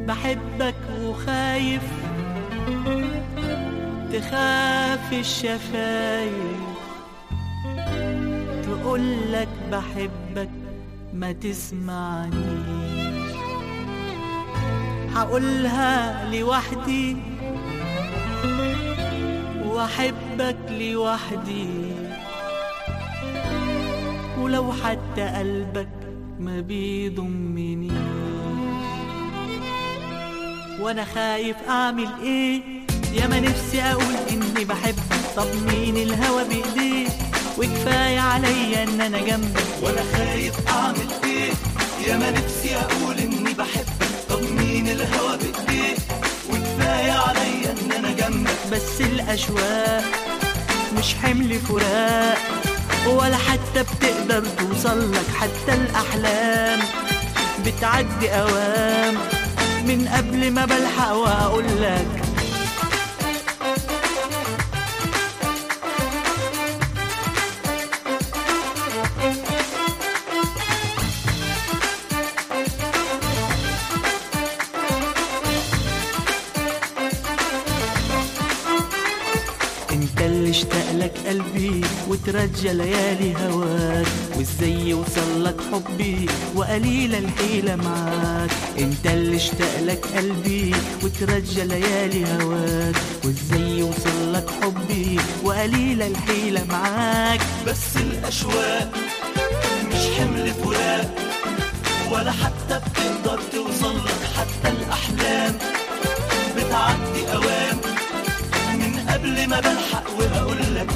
بحبك وخايف تخاف الشفايف تقولك بحبك ما تسمعنيش هقولها لوحدي واحبك لوحدي ولو حتى قلبك ما بيضمنيش وانا خايف اعمل ايه يا ما نفسي اقول اني بحبك طب مين الهوى بايديه وكفايه عليا ان انا جنبك وانا خايف اعمل ايه يا ما نفسي اقول اني بحبك طب مين الهوى بايديه وكفايه عليا ان انا جنبك بس الاشواق مش حمل فراق ولا حتى بتقدر توصلك حتى الاحلام بتعدي اوام من قبل ما بلحق واقول لك انت اللي اشتاق لك قلبي وترجى ليالي هواك وازاي يوصل لك حبي وقليلة الحيلة معاك انت اللي اشتاق لك قلبي وترجى ليالي هواك وازاي يوصل لك حبي وقليلة الحيلة معاك بس الاشواق مش حمل فراق ولا حتى بتقدر توصل لك حتى الاحلام بتعدي اوام من قبل ما بلحق واقول لك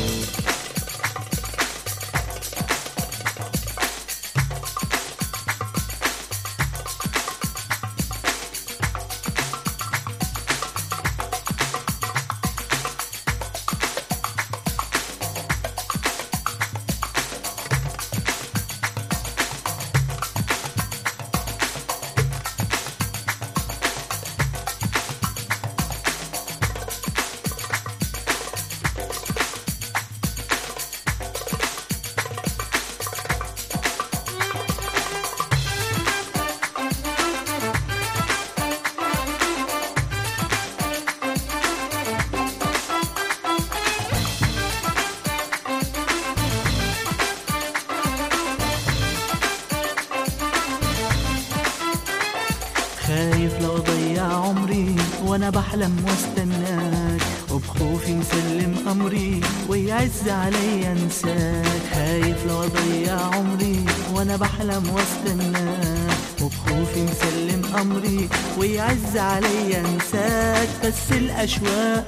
خايف لو ضيع عمري وانا بحلم واستناك وبخوفي مسلم امري ويعز عليا انساك خايف لو اضيع عمري وانا بحلم واستناك وبخوفي مسلم امري ويعز عليا انساك بس الاشواق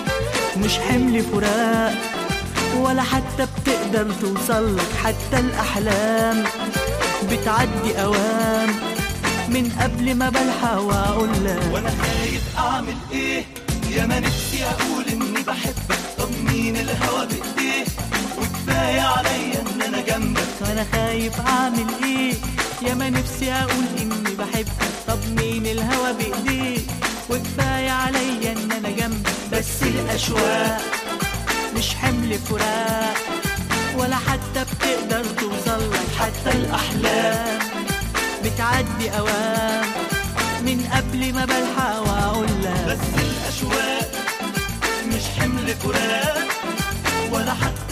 مش حمل فراق ولا حتى بتقدر توصلك حتى الاحلام بتعدي اوام من قبل ما بلحق واقول لك وانا خايف اعمل ايه يا ما نفسي اقول اني بحبك طب مين الهوى بايديه وكفايه عليا ان انا جنبك وانا خايف اعمل ايه يا ما نفسي اقول اني بحبك طب مين الهوى بايديه وكفايه عليا ان انا جنبك بس الاشواق مش حمل فراق ولا حتى بتقدر توصلك حتى الاحلام بتعدي اوام من قبل ما بلحق واقول لك بس الاشواق مش حمل فراق ولا حتى